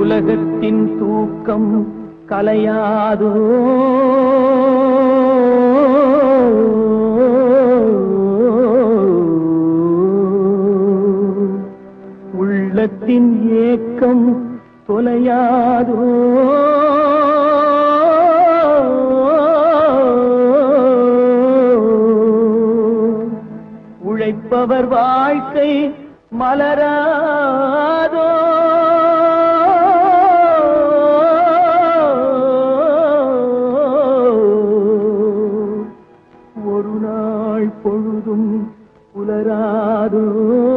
உலகத்தின் தூக்கம் கலையாதோ உள்ளத்தின் ஏக்கம் தொலையாதோ உழைப்பவர் வாழ்க்கை மலராதோ ஒரு நாள் பொழுதும் புலராதோ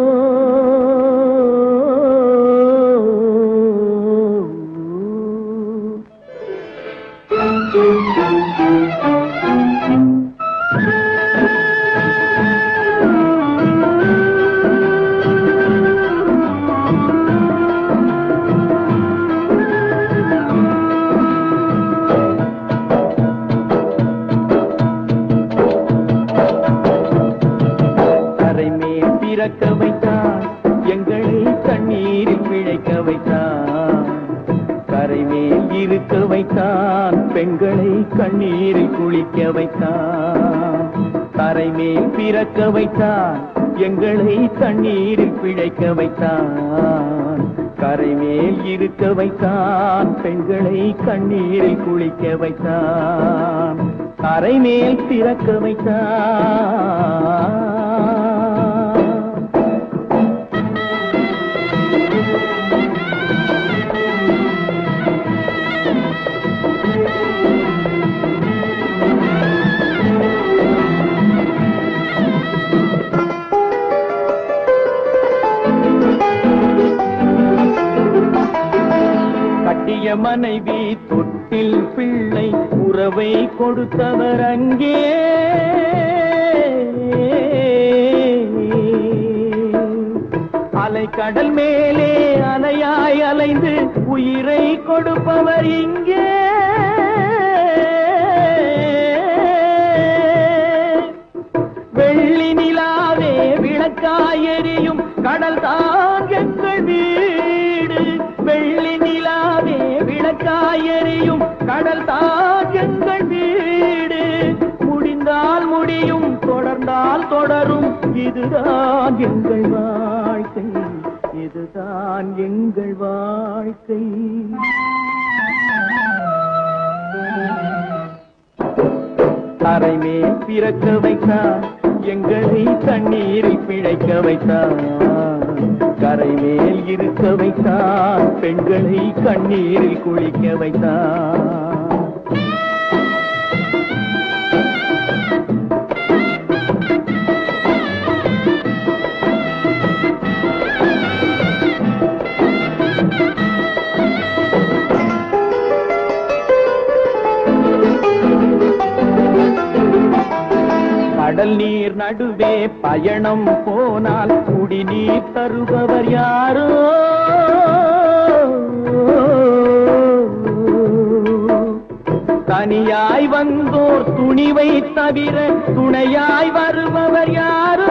கரை மேல் பிறக்க வைத்தான் எங்களை தண்ணீரில் பிழைக்க வைத்தான் கரை மேல் இருக்க வைத்தான் பெண்களை கண்ணீரில் குளிக்க வைத்தான் கரை மேல் பிறக்க வைத்தான் எங்களை தண்ணீரில் பிழைக்க வைத்தான் கரை மேல் இருக்க வைத்தான் பெண்களை கண்ணீரில் குளிக்க வைத்தான் கரை மேல் பிறக்க வைத்தான் கட்டிய மனைவி தொட்டில் பிள்ளை உறவை கொடுத்தவர் அங்கே அலை கடல் மேலே அலையாய் அலைந்து உயிரை கொடுப்பவர் இங்கே வெள்ளி நிலாவே விளக்காய் எரியும் கடல் தான் எங்கள் வீடு வெள்ளி நிலாவே விளக்காய் எரியும் கடல் தான் எங்கள் வீடு முடிந்தால் முடியும் தொடர்ந்தால் தொடரும் இதுதான் எங்கள் வாழ்க்கை இதுதான் எங்கள் வாழ்க்கை தரை மேல் பிறக்க வைத்தான் எங்களை தண்ணீரில் பிழைக்க வைத்தான் கரை மேல் இருக்க வைத்தான் பெண்களை கண்ணீரில் குளிக்க வைத்தான் கடல் நீர் நடுவே பயணம் போனால் குடிநீர் தருபவர் யாரோ தனியாய் வந்தோர் துணிவை தவிர துணையாய் வருபவர் யாரோ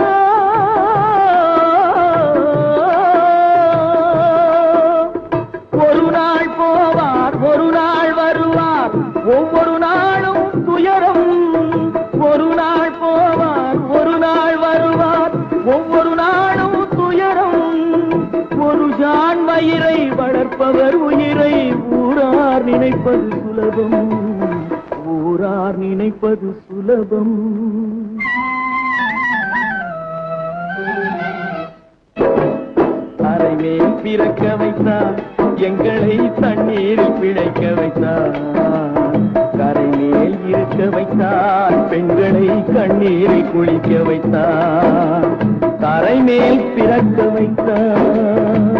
ஒரு நாள் போவார் ஒரு நாள் வருவார் ஒவ்வொரு நாளும் துயரம் ஒரு நாள் போவார் ஒரு நாள் வருவார் ஒவ்வொரு நாளும் துயரம் ஒரு ஜான் மயிரை வளர்ப்பவர் உயிரை ஊரார் நினைப்பது சுலபம் ஊரார் நினைப்பது சுலபம் அரை மேல் பிறக்க வைத்தார் எங்களை தண்ணீரில் பிழைக்க வைத்தார் கரை மேல் இருக்க வைத்தார் பெண்களை கண்ணீரில் குளிக்க வைத்தார் கரை மேல் பிறக்க வைத்தார்